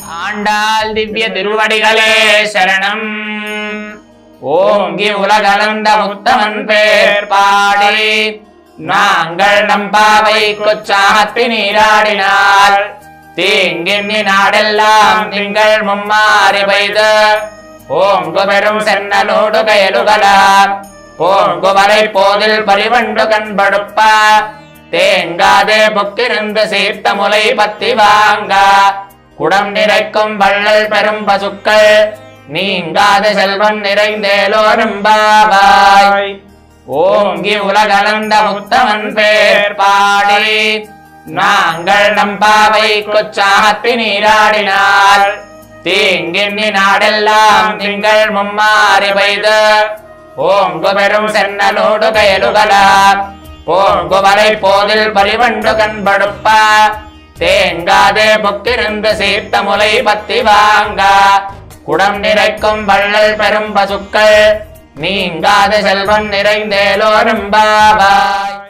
ஆண்டாள் திவ்ய திருவடிகளே சரணம் ஓங்கி உலகளந்த முத்தமன் பேர் பாடி நாங்கள் நம்பாவை கொச்சாத்தி நீராடினார் தீங்கின்னி நாடெல்லாம் திங்கள் மும்மாறி பெய்து ஓங்கு பெரும் சென்னலோடு கயலுகளார் போங்குவரை போதில் பரிவண்டு கண்படுப்ப தேங்காதே புக்கிருந்து சீர்த்த முலை பத்தி வாங்க குடம் நிறைக்கும் வள்ளல் பெரும் பசுக்கள் நீங்காத செல்வம் நிறைந்தேலோரும் பாவாய் ஓங்கி உலகளந்த முத்தமன் பேர் பாடி நாங்கள் நம்பாவை கொச்சாத்தி நீராடினார் தீங்கின்னி நாடெல்லாம் திங்கள் மும்மாறி பெய்து ஓங்கு பெரும் சென்னலோடு கயலுகளார் போங்குவரை போதில் பரிவண்டு கண்படுப்ப தேங்காதே புக்கிருந்து சீர்த்த முலை பத்தி வாங்க குடம் நிறைக்கும் வள்ளல் பெரும் பசுக்கள் நீங்காத செல்வம் நிறைந்தேலோரும் பாவாய்